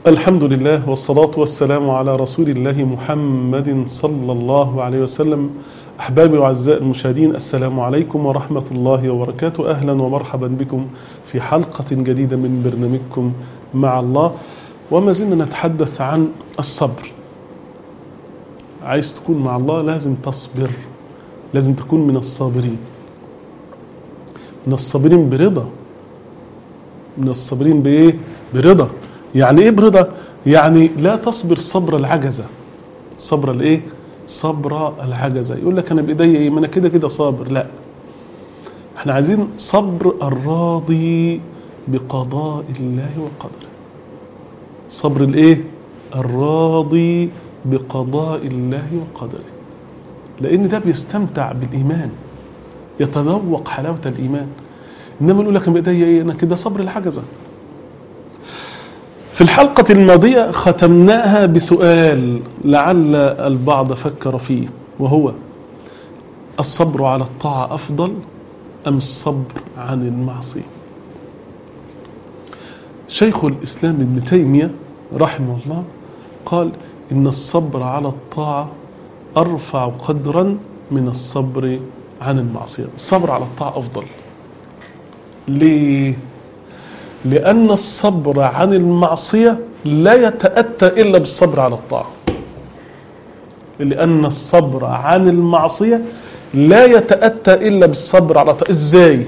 الحمد لله والصلاة والسلام على رسول الله محمد صلى الله عليه وسلم أحبابي وأعزائي المشاهدين السلام عليكم ورحمة الله وبركاته أهلا ومرحبا بكم في حلقة جديدة من برنامجكم مع الله وما زلنا نتحدث عن الصبر عايز تكون مع الله لازم تصبر لازم تكون من الصابرين من الصابرين برضا من الصابرين بإيه برضا يعني إيه برضا يعني لا تصبر صبر العجزة صبر الإيه صبر العجزة يقول لك أنا بإيدي إيه ما أنا كده كده صابر لا احنا عايزين صبر الراضي بقضاء الله وقدره صبر الايه الراضي بقضاء الله وقدره لان ده بيستمتع بالايمان يتذوق حلاوه الايمان انما يقول لك بايدي ايه انا كده صبر الحجزه في الحلقة الماضية ختمناها بسؤال لعل البعض فكر فيه وهو الصبر على الطاعة أفضل أم الصبر عن المعصية شيخ الإسلام ابن تيمية رحمه الله قال إن الصبر على الطاعة أرفع قدرا من الصبر عن المعصية الصبر على الطاعة أفضل ليه؟ لأن الصبر عن المعصية لا يتأتى إلا بالصبر على الطاعة لأن الصبر عن المعصية لا يتأتى إلا بالصبر على الطاعة إزاي؟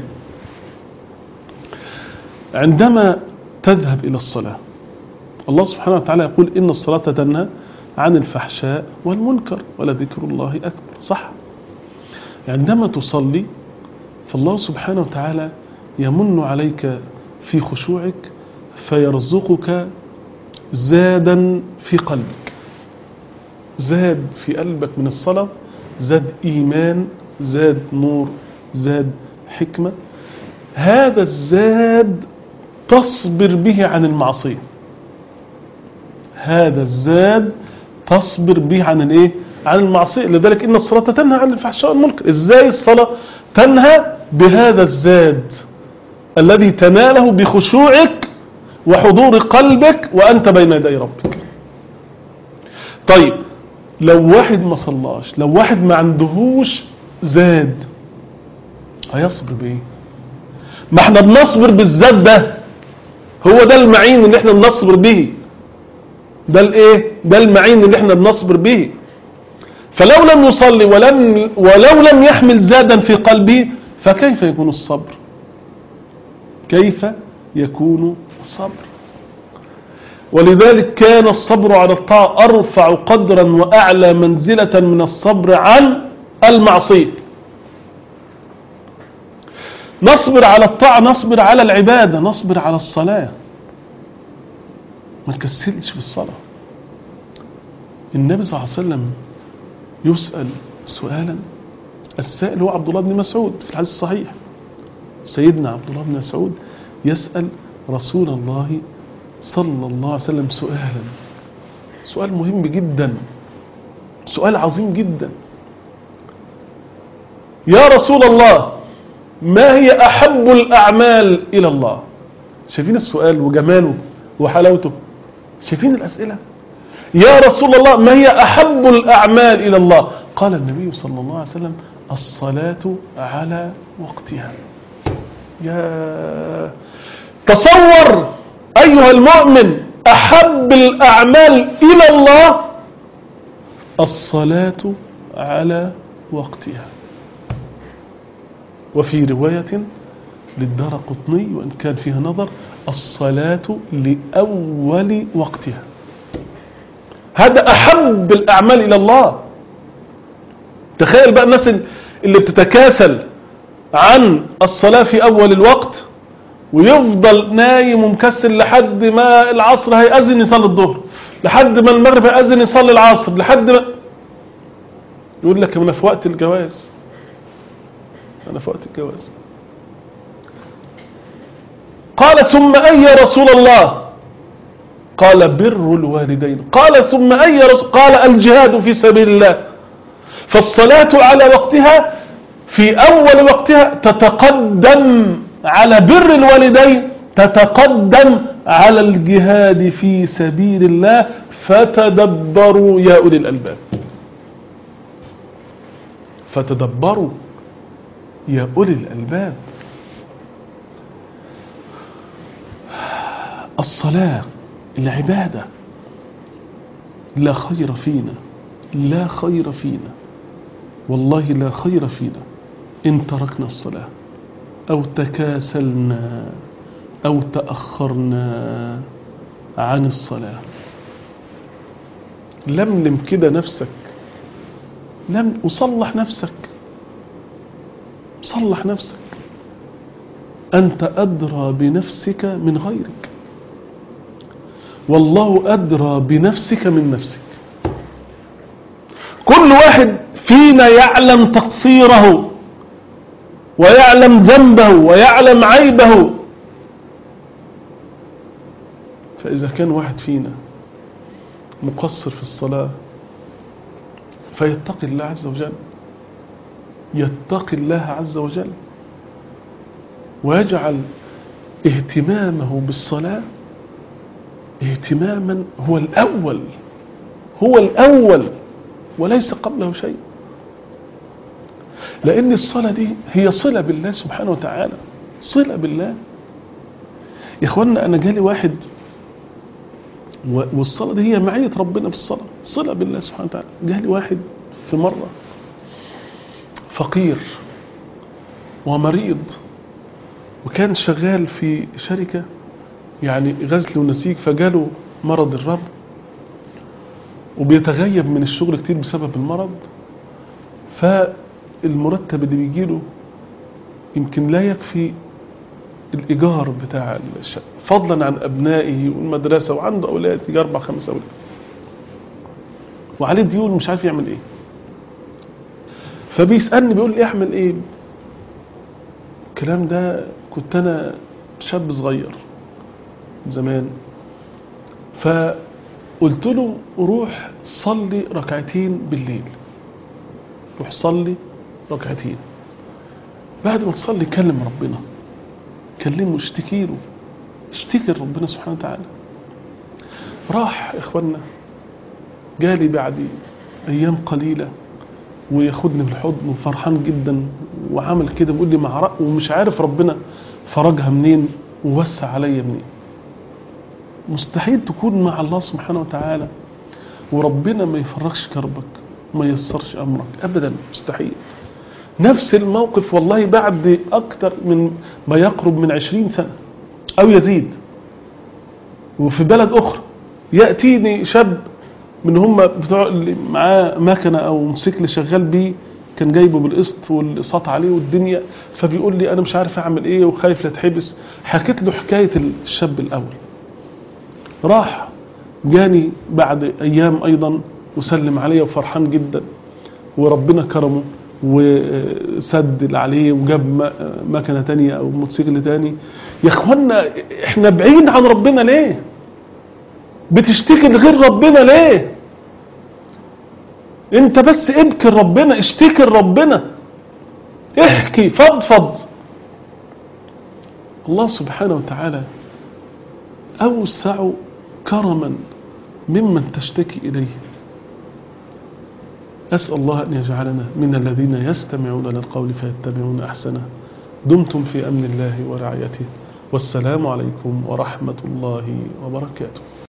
عندما تذهب إلى الصلاة الله سبحانه وتعالى يقول إن الصلاة تنهى عن الفحشاء والمنكر ولذكر الله أكبر صح عندما تصلي فالله سبحانه وتعالى يمن عليك في خشوعك فيرزقك زادا في قلبك زاد في قلبك من الصلاة زاد إيمان زاد نور زاد حكمة هذا الزاد تصبر به عن المعصية هذا الزاد تصبر به عن الايه عن المعصية لذلك إن الصلاة تنهى عن الفحشاء والمنكر إزاي الصلاة تنهى بهذا الزاد الذي تناله بخشوعك وحضور قلبك وأنت بين يدي ربك طيب لو واحد ما صلاش لو واحد ما عندهوش زاد هيصبر بايه ما احنا بنصبر بالزاد ده هو ده المعين اللي احنا بنصبر به ده الايه ده المعين اللي احنا بنصبر به فلو لم يصلي ولم ولو لم يحمل زادا في قلبه فكيف يكون الصبر كيف يكون الصبر ولذلك كان الصبر على الطاعة أرفع قدرا وأعلى منزلة من الصبر عن المعصية نصبر على الطاعة نصبر على العبادة نصبر على الصلاة ما نكسلش في الصلاة النبي صلى الله عليه وسلم يسأل سؤالا السائل هو عبد الله بن مسعود في الحديث الصحيح سيدنا عبد الله بن مسعود يسأل رسول الله صلى الله عليه وسلم سؤالا سؤال مهم جدا سؤال عظيم جدا يا رسول الله ما هي أحب الأعمال إلى الله شايفين السؤال وجماله وحلاوته شايفين الأسئلة يا رسول الله ما هي أحب الأعمال إلى الله قال النبي صلى الله عليه وسلم الصلاة على وقتها يا تصور أيها المؤمن أحب الأعمال إلى الله الصلاة على وقتها وفي رواية للدار قطني وإن كان فيها نظر الصلاة لأول وقتها هذا أحب الأعمال إلى الله تخيل بقى الناس اللي بتتكاسل عن الصلاة في أول الوقت ويفضل نايم ومكسل لحد ما العصر هيأذن يصلي الظهر لحد ما المغرب هيأذن يصلي العصر لحد ما يقول لك أنا في وقت الجواز أنا في وقت الجواز قال ثم أي يا رسول الله قال بر الوالدين قال ثم أي يا رسول قال الجهاد في سبيل الله فالصلاة على وقتها في أول وقتها تتقدم على بر الوالدين تتقدم على الجهاد في سبيل الله فتدبروا يا أولي الألباب فتدبروا يا أولي الألباب الصلاة العبادة لا خير فينا لا خير فينا والله لا خير فينا إن تركنا الصلاة أو تكاسلنا أو تأخرنا عن الصلاة لملم كده نفسك لم وصلح نفسك صلح نفسك أنت أدرى بنفسك من غيرك والله أدرى بنفسك من نفسك كل واحد فينا يعلم تقصيره ويعلم ذنبه ويعلم عيبه فإذا كان واحد فينا مقصر في الصلاة فيتقي الله عز وجل يتقي الله عز وجل ويجعل اهتمامه بالصلاة اهتماما هو الأول هو الأول وليس قبله شيء لأن الصلاة دي هي صلة بالله سبحانه وتعالى صلة بالله يا إخوانا أنا جالي واحد و- والصلاة دي هي معية ربنا بالصلاة صلة بالله سبحانه وتعالى جالي واحد في مرة فقير ومريض وكان شغال في شركة يعني غزل ونسيج فجاله مرض الرب وبيتغيب من الشغل كتير بسبب المرض فالمرتب اللي بيجيله يمكن لا يكفي الإيجار بتاع الشقة فضلا عن أبنائه والمدرسة وعنده أولاد يجي أربع خمس أولاد وعليه ديون مش عارف يعمل إيه فبيسألني بيقول لي أعمل إيه الكلام ده كنت أنا شاب صغير زمان فقلت له روح صلي ركعتين بالليل روح صلي ركعتين بعد ما تصلي كلم ربنا كلمه اشتكي له اشتكي لربنا سبحانه وتعالى راح اخوانا جالي بعد ايام قليله وياخدني بالحضن وفرحان جدا وعمل كده بيقول لي مع رأ- ومش عارف ربنا فرجها منين ووسع عليا منين مستحيل تكون مع الله سبحانه وتعالى وربنا ما يفرغش كربك ما ييسرش امرك ابدا مستحيل نفس الموقف والله بعد اكتر من ما يقرب من عشرين سنة او يزيد وفي بلد اخرى يأتيني شاب من هم بتوع اللي معاه مكنة او موتوسيكل شغال بيه كان جايبه بالقسط والاقساط عليه والدنيا فبيقول لي انا مش عارف اعمل ايه وخايف لا اتحبس حكيت له حكاية الشاب الاول راح جاني بعد ايام ايضا وسلم عليا وفرحان جدا وربنا كرمه وسد اللي عليه وجاب م- مكنه تانية او موتوسيكل تاني يا اخوانا احنا بعيد عن ربنا ليه بتشتكي لغير ربنا ليه انت بس ابكي لربنا اشتكي لربنا احكي فضفض الله سبحانه وتعالى اوسع كرما ممن تشتكي اليه أسأل الله أن يجعلنا من الذين يستمعون للقول فيتبعون أحسنه دمتم في أمن الله ورعايته والسلام عليكم ورحمة الله وبركاته